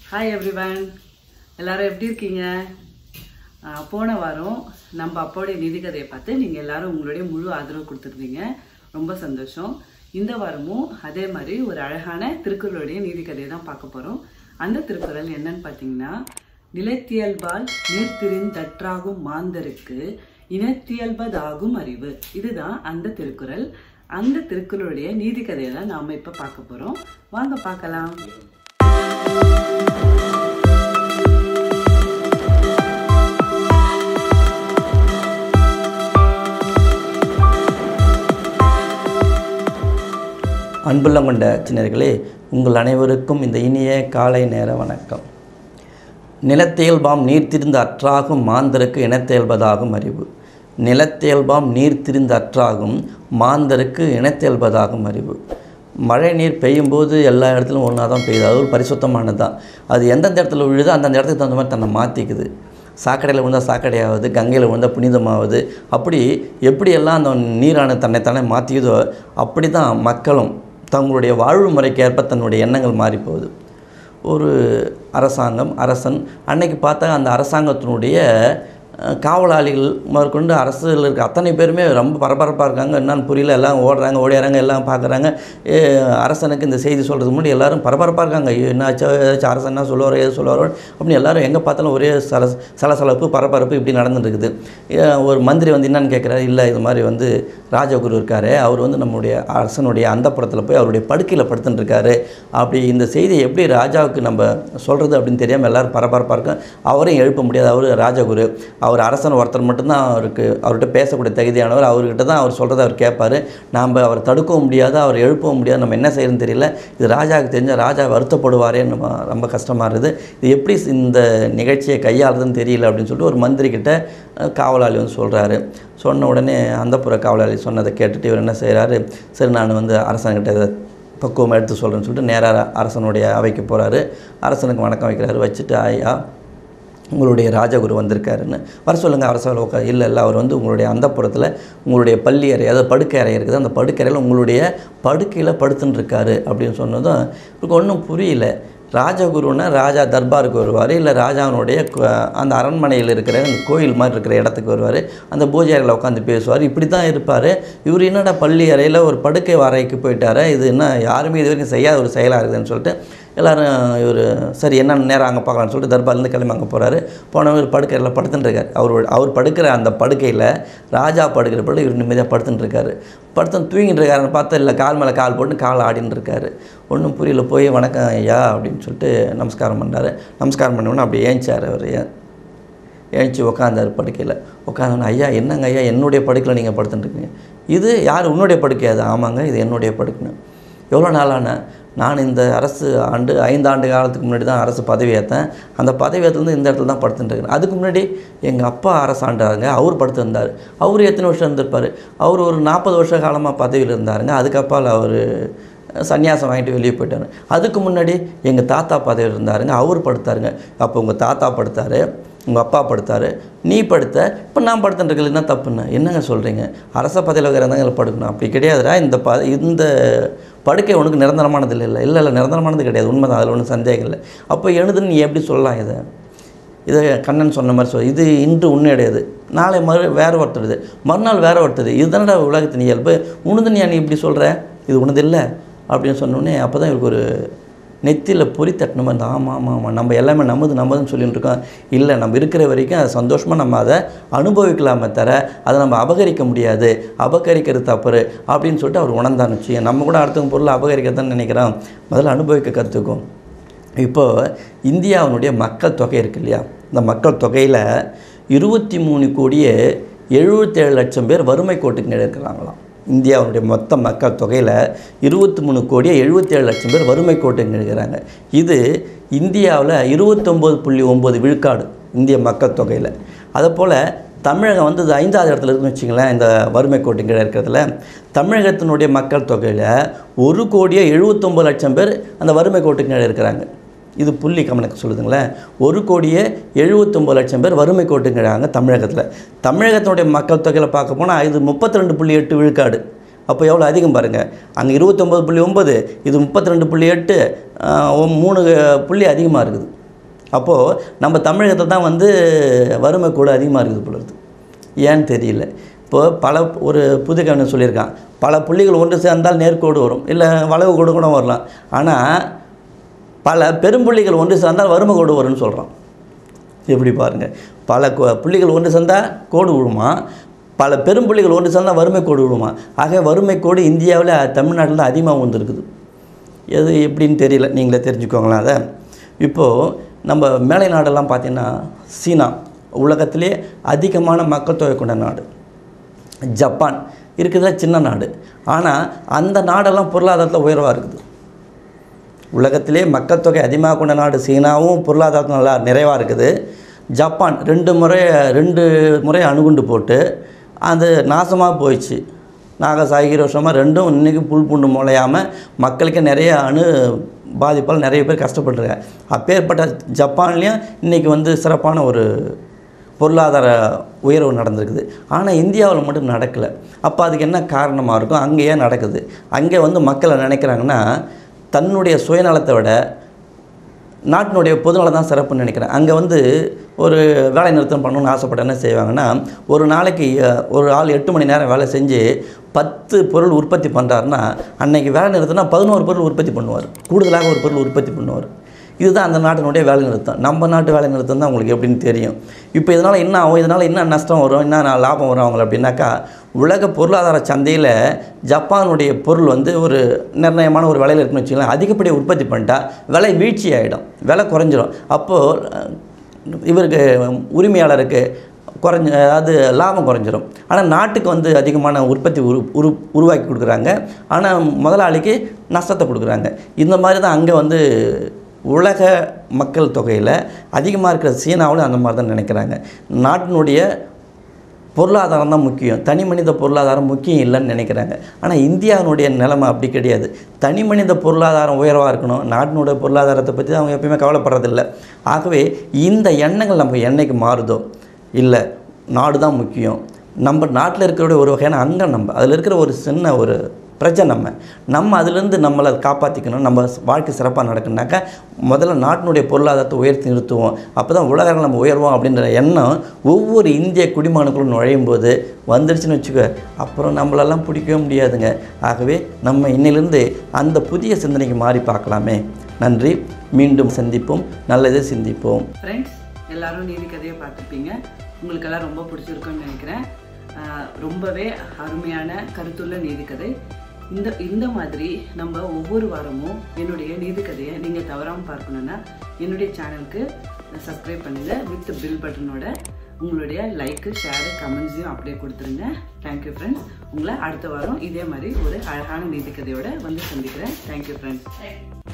Hi everyone எல்லாரும் எப்படி இருக்கீங்க ஆஹ் போன வாரம் நம்ம அப்பாவுடைய நிதிக்கதையை பார்த்து நீங்கள் எல்லாரும் உங்களுடைய முழு ஆதரவு கொடுத்துருந்தீங்க ரொம்ப சந்தோஷம் இந்த வாரமும் அதே மாதிரி ஒரு அழகான திருக்குறளுடைய நீதிக்கதையை தான் பார்க்க போகிறோம் அந்த திருக்குறள் என்னன்னு பார்த்தீங்கன்னா நிலத்தியல்பால் நீர்த்திரிந்தற்றாகும் மாந்தருக்கு இனத்தியல்பதாகும் அறிவு இதுதான் அந்த திருக்குறள் அந்த திருக்குறளுடைய நீதிக்கதையை தான் நாம் இப்போ பார்க்க போகிறோம் வாங்க பார்க்கலாம் அன்புள்ளம் கொண்ட சின்னர்களே உங்கள் அனைவருக்கும் இந்த இனிய காலை நேர வணக்கம் நிலத்தியல்பாம் நீர்த்திருந்த அற்றாகும் மாந்தருக்கு இனத்தியல்பதாகும் அறிவு நிலத்தியல்பாம் நீர்த்திருந்த அற்றாகும் மாந்தருக்கு இனத்தியல்பதாகும் அறிவு மழை நீர் பெய்யும்போது எல்லா இடத்துலையும் ஒன்றா தான் பெய்யுது அது ஒரு பரிசுத்தமானது தான் அது எந்தெந்த இடத்துல விழுதோ அந்தந்த இடத்துக்கு தகுந்த மாதிரி தன்னை மாற்றிக்குது சாக்கடையில் விழுந்தால் சாக்கடையாவது கங்கையில் விழுந்தால் புனிதமாவது அப்படி எப்படியெல்லாம் அந்த நீரானது தன்னைத்தானே மாற்றியதோ அப்படி தான் மக்களும் தங்களுடைய வாழ்வு முறைக்கேற்ப தன்னுடைய எண்ணங்கள் மாறி போகுது ஒரு அரசாங்கம் அரசன் அன்னைக்கு பார்த்தா அந்த அரசாங்கத்தினுடைய அஹ், காவலாளிகள் முதற்கொண்டு அரசில் இருக்க அத்தனை பேருமே ரொம்ப பரபரப்பாக இருக்காங்க என்னன்னு புரியல எல்லாம் ஓடுறாங்க ஓடியாராங்க எல்லாம் பார்க்குறாங்க அரசனுக்கு இந்த செய்தி சொல்கிறதுக்கு முன்னாடி எல்லாரும் பரபரப்பாக இருக்காங்க ஐயோ, என்னாச்சோ ஏதாச்சும் அரசன் என்ன சொல்லுவாரோ ஏது சொல்லுவாரோ அப்படின்னு எல்லாரும் எங்கே பார்த்தாலும் ஒரே சல சலசலப்பு பரபரப்பு இப்படி நடந்துட்டு இருக்குது ஏன் ஒரு மந்திரி வந்து என்னன்னு கேட்குறாரு இல்லை இது மாதிரி வந்து ராஜகுரு இருக்காரு அவர் வந்து நம்முடைய அரசனுடைய அந்தப்புறத்தில் போய் அவருடைய படுக்கையில் படுத்துட்டு இருக்காரு அப்படி இந்த செய்தியை எப்படி ராஜாவுக்கு நம்ம சொல்கிறது அப்படின்னு தெரியாமல் எல்லாரும் பரபரப்பாக இருக்கும் அவரையும் எழுப்ப முடியாது அவர் ராஜகுரு அவர் அரசன் ஒருத்தர் மட்டும்தான் அவருக்கு அவர்கிட்ட பேசக்கூடிய தகுதியானவர் அவர்கிட்ட தான் அவர் சொல்கிறத அவர் கேட்பார் நாம் அவர் தடுக்கவும் முடியாது அவர் எழுப்பவும் முடியாது நம்ம என்ன செய்யறதுன்னு தெரியல இது ராஜாவுக்கு தெரிஞ்சால் ராஜா வருத்தப்படுவாரே நம்ம ரொம்ப கஷ்டமாக இருக்குது இது எப்படி இந்த நிகழ்ச்சியை கையாளுறதுன்னு தெரியல அப்படின்னு சொல்லிட்டு ஒரு மந்திரி கிட்ட அஹ், காவலாளி வந்து சொல்கிறாரு சொன்ன உடனே அந்தப்புற காவலாளி சொன்னதை கேட்டுட்டு இவர் என்ன செய்கிறாரு சரி நான் வந்து அரசன்கிட்ட இதை பக்குவமாக எடுத்து சொல்கிறேன்னு சொல்லிட்டு நேராக அரசனுடைய அவைக்கு போகிறாரு அரசனுக்கு வணக்கம் வைக்கிறாரு வச்சுட்டு ஐயா உங்களுடைய ராஜகுரு வந்திருக்காருன்னு வர சொல்லுங்கள் அரசால் உட்கா இல்லை இல்லை அவர் வந்து உங்களுடைய அந்தப்புறத்தில் உங்களுடைய பள்ளி அறை அதாவது படுக்கை அறை இருக்குது அந்த படுக்கை அறையில் உங்களுடைய படுக்கையில் படுத்துன்னு இருக்காரு அப்படின்னு சொன்னதும் இவருக்கு ஒன்றும் புரியல ராஜகுருன்னா ராஜா தர்பாருக்கு வருவார் இல்லை ராஜாவினுடைய கு- அந்த அரண்மனையில் இருக்கிற அந்த கோயில் மாதிரி இருக்கிற இடத்துக்கு வருவார் அந்த பூஜை அறையில் உட்காந்து பேசுவார் இப்படி தான் இருப்பார் இவர் என்னடா பள்ளி அறையில் ஒரு படுக்கை அறைக்கு போயிட்டாரு இது என்ன யாருமே இது வரைக்கும் செய்யாத ஒரு செயலாக இருக்குதுன்னு சொல்லிட்டு எல்லாரும் இவர் சரி என்ன நேரம் அங்கே பார்க்கலாம்னு சொல்லிட்டு தர்பார்லேருந்து கிளம்பி அங்கே போகிறாரு போனவர் படுக்கையில் படுத்துட்டு இருக்காரு அவர் அவர் படுக்கிற அந்த படுக்கையில் ராஜா படுக்கிற படுக்கை இவர் நிம்மதியாக படுத்துட்டு இருக்காரு படுத்து தூங்கிட்டு இருக்காருன்னு பார்த்தா இல்லை கால் மேலே கால் போட்டு கால் ஆடின்னு இருக்காரு ஒன்றும் புரியல போய் வணக்கம் ஐயா அப்படின்னு சொல்லிட்டு நமஸ்காரம் பண்ணாரு நமஸ்காரம் பண்ண அப்படி ஏஞ்சார் அவர் ஏஞ்சி உட்காந்தார் படுக்கையில் உட்காந்தோன்னே ஐயா என்னங்க ஐயா என்னுடைய படுக்கையில் நீங்கள் படுத்துட்டு இருக்கீங்க இது யார் உன்னுடைய படுக்கை அது ஆமாங்க இது என்னுடைய படுக்கைன்னு எவ்வளோ நாளான நான் இந்த அரசு ஆண்டு ஐந்து ஆண்டு காலத்துக்கு முன்னாடி தான் அரசு பதவி ஏற்றேன் அந்த பதவி ஏற்றுலேருந்து இந்த இடத்துல தான் படுத்துட்டு இருக்கேன் அதுக்கு முன்னாடி எங்கள் அப்பா அரசாண்டாருங்க அவர் படுத்திருந்தார் அவர் எத்தனை வருஷம் இருந்திருப்பார் அவர் ஒரு நாற்பது வருஷ காலமாக பதவியில் இருந்தாருங்க அதுக்கப்பால் அவர் சன்னியாசம் வாங்கிட்டு வெளியே போயிட்டாரு அதுக்கு முன்னாடி எங்கள் தாத்தா பதவியில் இருந்தாருங்க அவர் படுத்தாருங்க அப்போ உங்கள் தாத்தா படுத்தார் உங்கள் அப்பா படுத்தார் நீ படுத்த இப்போ நான் படுத்துட்டுருக்கல என்ன தப்புன்னு என்னங்க சொல்கிறீங்க அரச பதவியில் இருக்கிறவங்க படுக்கணும் அப்படி கிடையாதுடா இந்த ப இந்த படுக்கை உனக்கு நிரந்தரமானது இல்லை இல்லை இல்லை இல்லை நிரந்தரமானது கிடையாது உண்மைதான் அதில் ஒன்றும் சந்தேகம் இல்லை அப்போ எழுதுன்னு நீ எப்படி சொல்லலாம் இதை இதை கண்ணன் சொன்ன மாதிரி சொல் இது இன்று உன்னுடையது நாளை மறு வேறு ஒருத்தருது மறுநாள் வேறு ஒருத்தது இதுதானடா உலகத்தின் இயல்பு உனது நீ நீ இப்படி சொல்கிற இது உனது இல்லை அப்படின்னு சொன்னோடனே அப்போ தான் இவருக்கு ஒரு நெத்தியில் பொறி தட்டின மாதிரி இருந்தது. ஆமாம் ஆமாம் ஆமாம் நம்ம எல்லாமே நம்மது நம்மதுன்னு சொல்லிட்டு இருக்கோம் இல்லை நம்ம இருக்கிற வரைக்கும் அது சந்தோஷமாக நம்ம அதை அனுபவிக்கலாமே தர அதை நம்ம அபகரிக்க முடியாது அபகரிக்கிறது தப்பு அப்படின்னு சொல்லிட்டு அவர் உணர்ந்தான்னு வச்சுக்கோங்க நம்ம கூட அடுத்தவங்க பொருளை அபகரிக்கத்தான் நினைக்கிறோம் முதல்ல அனுபவிக்க கற்றுக்கும் இப்போ இந்தியாவினுடைய மக்கள் தொகை இருக்கு இல்லையா இந்த மக்கள் தொகையில் இருபத்தி மூணு கோடியே எழுபத்தேழு லட்சம் பேர் வறுமை கோட்டுக்கு கீழே இருக்கிறாங்களாம் இந்தியாவுடைய மொத்த மக்கள் தொகையில் இருபத்தி மூணு கோடியே எழுபத்தேழு லட்சம் பேர் வறுமை கோட்டுக்கு கீழே இருக்கிறாங்க இது இந்தியாவில் இருபத்தொம்போது புள்ளி ஒம்பது விழுக்காடு இந்திய மக்கள் தொகையில் அதுபோல் தமிழகம் வந்து இது ஐந்தாவது இடத்துல இருக்குன்னு வச்சுங்களேன் இந்த வறுமை கோட்டு கீழே இருக்கிறதுல தமிழகத்தினுடைய மக்கள் தொகையில் ஒரு கோடியே எழுபத்தொம்பது லட்சம் பேர் அந்த வறுமை கோட்டுக்கு கீழே இருக்கிறாங்க இது புள்ளி கணக்கு சொல்லுதுங்களேன் ஒரு கோடியே எழுபத்தொம்பது லட்சம் பேர் வறுமை கோட்டுங்கிறாங்க தமிழகத்தில் தமிழகத்தினுடைய மக்கள் தொகையில் பார்க்க போனால் இது முப்பத்தி ரெண்டு புள்ளி எட்டு விழுக்காடு அப்போ எவ்வளோ அதிகம் பாருங்கள் அங்கே இருபத்தொம்பது புள்ளி ஒம்பது இது முப்பத்தி ரெண்டு புள்ளி எட்டு ஆஹ், மூணு புள்ளி அதிகமாக இருக்குது அப்போது நம்ம தமிழகத்தில் தான் வந்து வறுமை கூட அதிகமாக இருக்குது போல இருக்குது ஏன்னு தெரியல இப்போ பல ஒரு புது கவிஞர் சொல்லியிருக்கான் பல புள்ளிகள் ஒன்று சேர்ந்தால் நேர்கோடு வரும் இல்லை வளைவு கோடு கூட வரலாம் ஆனால் பல பெரும்புள்ளிகள் ஒன்று சேர்ந்தால் வறுமை கோடு வரும்னு சொல்கிறான் எப்படி பாருங்கள் பல கொ- புள்ளிகள் ஒன்று சேர்ந்தால் கோடு விழுமா பல பெரும்புள்ளிகள் ஒன்று சேர்ந்தால் வறுமை கோடு விழுமா ஆக வறுமை கோடு இந்தியாவில் தமிழ்நாட்டில் தான் அதிகமாக வந்துருக்குது எது எப்படின்னு தெரியல நீங்களே தெரிஞ்சுக்கோங்களேன் அதை இப்போது நம்ம மேலை நாடெல்லாம் பார்த்தீங்கன்னா சீனா உலகத்திலே அதிகமான மக்கள் தொகை கொண்ட நாடு ஜப்பான் இருக்கிறதுல சின்ன நாடு ஆனால் அந்த நாடெல்லாம் பொருளாதாரத்தில் உயர்வாக இருக்குது உலகத்திலே மக்கள் தொகை அதிகமாக கொண்ட நாடு சீனாவும் பொருளாதாரத்தில் நல்லா நிறைவாக இருக்குது ஜப்பான் ரெண்டு முறை ரெண்டு முறை அணுகுண்டு போட்டு அது நாசமாக போயிடுச்சு நாகசாகி ஹிரோஷிமா ரெண்டும் இன்றைக்கி புல் பூண்டு முளையாமல் மக்களுக்கு நிறைய அணு பாதிப்பால் நிறைய பேர் கஷ்டப்பட்டுருக்காங்க அப்பேற்பட்ட ஜப்பான்லேயும் இன்றைக்கி வந்து சிறப்பான ஒரு பொருளாதார உயர்வு நடந்திருக்குது ஆனால் இந்தியாவில் மட்டும் நடக்கலை அப்போ அதுக்கு என்ன காரணமாக இருக்கும் அங்கே ஏன் நடக்குது அங்கே வந்து மக்கள் என்ன நினைக்கிறாங்கன்னா தன்னுடைய சுயநலத்தை விட நாட்டினுடைய பொதுநலம் தான் சிறப்புன்னு நினைக்கிறேன் அங்கே வந்து ஒரு வேலை நிறுத்தம் பண்ணணும்னு ஆசைப்பட்ட என்ன செய்வாங்கன்னா ஒரு நாளைக்கு அஹ், ஒரு ஆள் எட்டு மணி நேரம் வேலை செஞ்சு பத்து பொருள் உற்பத்தி பண்ணுறாருன்னா அன்னைக்கு வேலை நிறுத்தினா பதினோரு பொருள் உற்பத்தி பண்ணுவார் கூடுதலாக ஒரு பொருள் உற்பத்தி பண்ணுவார் இதுதான் அந்த நாட்டினுடைய வேலை நிறுத்தம் நம்ம நாட்டு வேலை நிறுத்தம் தான் உங்களுக்கு எப்படின்னு தெரியும் இப்போ இதனால் என்ன ஆகும் இதனால் என்ன நஷ்டம் வரும் என்ன லாபம் வரும் அவங்கள அப்படின்னாக்கா உலக பொருளாதார சந்தையில் ஜப்பானுடைய பொருள் வந்து ஒரு நிர்ணயமான ஒரு விலையில் இருக்குன்னு வச்சுக்கலாம் அதிகப்படியாக உற்பத்தி பண்ணிட்டா விலை வீழ்ச்சி ஆகிடும் விலை குறைஞ்சிரும் அப்போது இவருக்கு உரிமையாளருக்கு குறைஞ்ச அதாவது லாபம் குறைஞ்சிரும் ஆனால் நாட்டுக்கு வந்து அதிகமான உற்பத்தி உரு உரு உருவாக்கி கொடுக்குறாங்க ஆனால் முதலாளிக்கு நஷ்டத்தை கொடுக்குறாங்க இந்த மாதிரி தான் அங்கே வந்து உலக மக்கள் தொகையில் அதிகமாக இருக்கிற சீனாவிலும் அந்த மாதிரி தான் நினைக்கிறாங்க நாட்டினுடைய பொருளாதாரம் தான் முக்கியம் தனி மனித பொருளாதாரம் முக்கியம் இல்லைன்னு நினைக்கிறாங்க ஆனால் இந்தியாவினுடைய நிலைமை அப்படி கிடையாது தனி மனித பொருளாதாரம் உயர்வாக இருக்கணும் நாட்டினுடைய பொருளாதாரத்தை பற்றி அவங்க எப்பயுமே கவலைப்படுறதில்ல ஆகவே இந்த எண்ணங்கள் நமக்கு என்னைக்கு மாறுதோ இல்லை நாடு தான் முக்கியம் நம்ம நாட்டில் இருக்கிற ஒரு வகையான அங்கம் நம்ம அதில் இருக்கிற ஒரு சின்ன ஒரு பிரச்சனை நம்ம நம்ம அதிலிருந்து நம்மளை காப்பாற்றிக்கணும் நம்ம வாழ்க்கை சிறப்பாக நடக்கணுனாக்கா முதல்ல நாட்டினுடைய பொருளாதாரத்தை உயர்த்தி நிறுத்துவோம் அப்போ தான் உலகம் நம்ம உயர்வோம் அப்படின்ற எண்ணம் ஒவ்வொரு இந்திய குடிமகனுக்குள்ள நுழையும் போது வந்துடுச்சுன்னு வச்சுக்கோ அப்புறம் நம்மளெல்லாம் பிடிக்கவே முடியாதுங்க ஆகவே நம்ம இன்னிலிருந்து அந்த புதிய சிந்தனைக்கு மாறி பார்க்கலாமே நன்றி மீண்டும் சந்திப்போம் நல்லதே சிந்திப்போம் ஃப்ரெண்ட்ஸ் எல்லாரும் நீதி கதையை பார்த்துருப்பீங்க உங்களுக்கெல்லாம் ரொம்ப பிடிச்சிருக்குன்னு நினைக்கிறேன் ஆஹ் ரொம்பவே அருமையான கருத்துள்ள நீதி கதை இந்த இந்த மாதிரி நம்ம ஒவ்வொரு வாரமும் என்னுடைய நீதி கதையை நீங்கள் தவறாமல் பார்க்கணுன்னா என்னுடைய சேனலுக்கு சப்ஸ்கிரைப் பண்ணுங்கள் வித் பில் பட்டனோட உங்களுடைய லைக்கு ஷேரு கமெண்ட்ஸையும் அப்படியே கொடுத்துருங்க தேங்க்யூ ஃப்ரெண்ட்ஸ் உங்களை அடுத்த வாரம் இதே மாதிரி ஒரு அழகான நீதி கதையோட வந்து சந்திக்கிறேன் தேங்க்யூ ஃப்ரெண்ட்ஸ்